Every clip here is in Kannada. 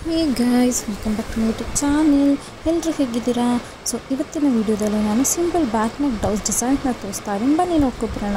hey guys welcome back to YouTube channel ಎಲ್ಲರೂ ಹೇಗಿದ್ದೀರಾ ಸೊ ಇವತ್ತಿನ ವಿಡಿಯೋದಲ್ಲಿ ನಾನು ಸಿಂಪಲ್ ಬ್ಯಾಕ್ ನೆಕ್ ಬ್ಲೌಸ್ ಡಿಸೈನ್ನ ತೋರಿಸ್ತಾ ಇದ್ದೀನಿ ಬನ್ನಿ ನೋಡ್ಕೊಬಿಡೋಣ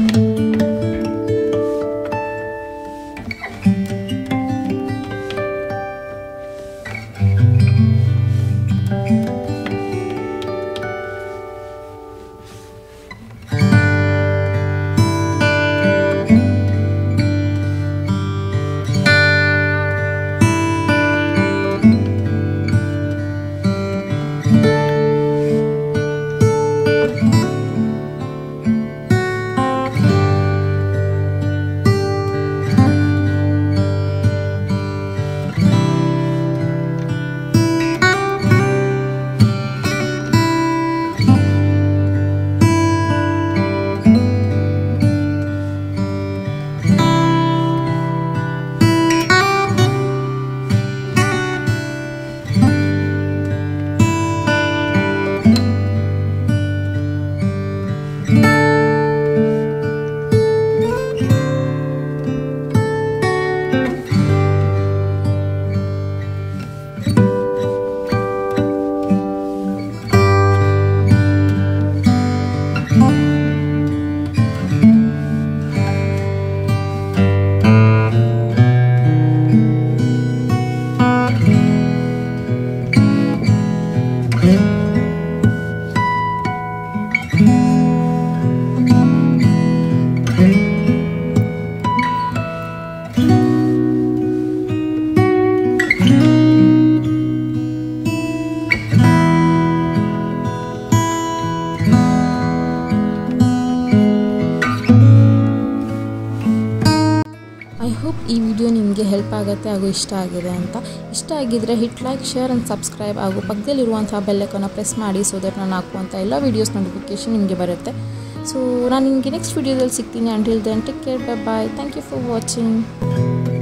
ಐ ಹೋಪ್ ಈ ವಿಡಿಯೋ ನಿಮಗೆ ಹೆಲ್ಪ್ ಆಗುತ್ತೆ ಹಾಗೂ ಇಷ್ಟ ಆಗಿದೆ ಅಂತ ಇಷ್ಟ ಆಗಿದ್ದರೆ hit like share and subscribe ಹಾಗೂ ಪಕ್ಕದಲ್ಲಿರುವಂತಹ ಬೆಲ್ಲಕ್ಕನ್ನು ಪ್ರೆಸ್ ಮಾಡಿ ಸೊ ದಟ್ ನಾನು ಹಾಕುವಂಥ ಎಲ್ಲ ವೀಡಿಯೋಸ್ ನೋಟಿಫಿಕೇಷನ್ ನಿಮಗೆ ಬರುತ್ತೆ ಸೊ ನಾನು ನಿಮಗೆ ನೆಕ್ಸ್ಟ್ ವೀಡಿಯೋದಲ್ಲಿ ಸಿಗ್ತೀನಿ until then take care bye bye thank you for watching